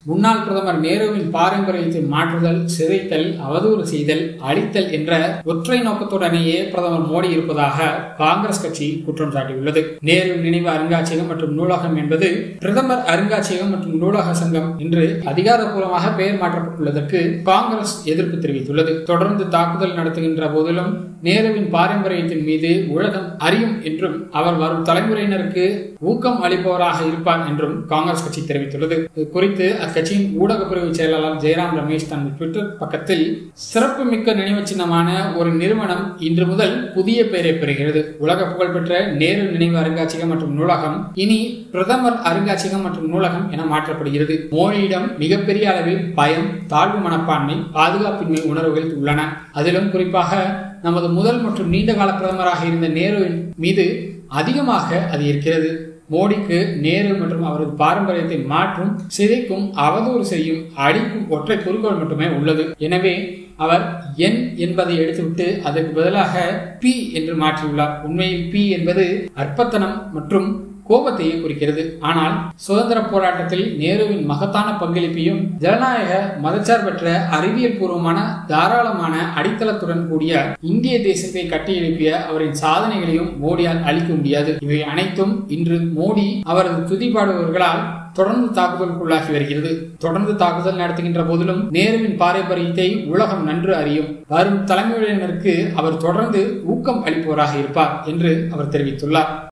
முன்னாள் பிரதமர் நேருவின் பாரம்பரியத்தை மாற்றுதல் சிதைத்தல் அவதூறு செய்தல் அழித்தல் என்ற ஒற்றை நோக்கத்துடனேயே பிரதமர் மோடி இருப்பதாக காங்கிரஸ் கட்சி குற்றம் சாட்டியுள்ளது நேரு நினைவு அருங்காட்சியகம் மற்றும் நூலகம் என்பது பிரதமர் அருங்காட்சியகம் மற்றும் நூலக சங்கம் என்று அதிகாரப்பூர்வமாக பெயர் மாற்றப்பட்டுள்ளதற்கு காங்கிரஸ் எதிர்ப்பு தெரிவித்துள்ளது தொடர்ந்து தாக்குதல் நடத்துகின்ற போதிலும் நேருவின் பாரம்பரியத்தின் மீது உலகம் அறியும் என்றும் அவர் வரும் தலைமுறையினருக்கு ஊக்கம் அளிப்பவராக இருப்பார் என்றும் காங்கிரஸ் கட்சி தெரிவித்துள்ளது இது குறித்து அக்கட்சியின் ஊடக பிரிவு செயலாளர் ஜெயராம் ரமேஷ் தனது ட்விட்டர் பக்கத்தில் சிறப்பு மிக்க நினைவு சின்னமான ஒரு நிறுவனம் இன்று முதல் புதிய பெயரை பெறுகிறது உலக புகழ்பெற்ற நேரு நினைவு அருங்காட்சியகம் மற்றும் நூலகம் இனி பிரதமர் அருங்காட்சியகம் மற்றும் நூலகம் என மாற்றப்படுகிறது மோடியிடம் மிகப்பெரிய அளவில் பயம் தாழ்வு மனப்பான்மை பாதுகாப்பின்மை உணர்வுகள் உள்ளன அதிலும் குறிப்பாக நமது முதல் மற்றும் நீண்டகால பிரதமராக இருந்த நேருவின் மீது அதிகமாக அது இருக்கிறது மோடிக்கு நேரு மற்றும் அவரது பாரம்பரியத்தை மாற்றும் சிதைக்கும் அவதூறு செய்யும் அடிக்கும் ஒற்றை குறிக்கோள் மட்டுமே உள்ளது எனவே அவர் என் என்பதை எடுத்துவிட்டு அதற்கு பதிலாக பி என்று மாற்றியுள்ளார் உண்மையில் பி என்பது அற்பத்தனம் மற்றும் கோபத்தையே குறிக்கிறது ஆனால் சுதந்திர போராட்டத்தில் நேருவின் மகத்தான பங்களிப்பையும் ஜனநாயக மதச்சார்பற்ற அறிவியல் பூர்வமான தாராளமான அடித்தளத்துடன் கூடிய இந்திய தேசத்தை கட்டியெழுப்பிய அவரின் சாதனைகளையும் மோடியால் அளிக்க முடியாது இவை அனைத்தும் இன்று மோடி அவரது துதிபாடுபவர்களால் தொடர்ந்து தாக்குதலுக்குள்ளாகி வருகிறது தொடர்ந்து தாக்குதல் நடத்துகின்ற போதிலும் நேருவின் பாரம்பரியத்தை உலகம் நன்று அறியும் வரும் தலைமுறையினருக்கு அவர் தொடர்ந்து ஊக்கம் அளிப்பவராக இருப்பார் என்று அவர் தெரிவித்துள்ளார்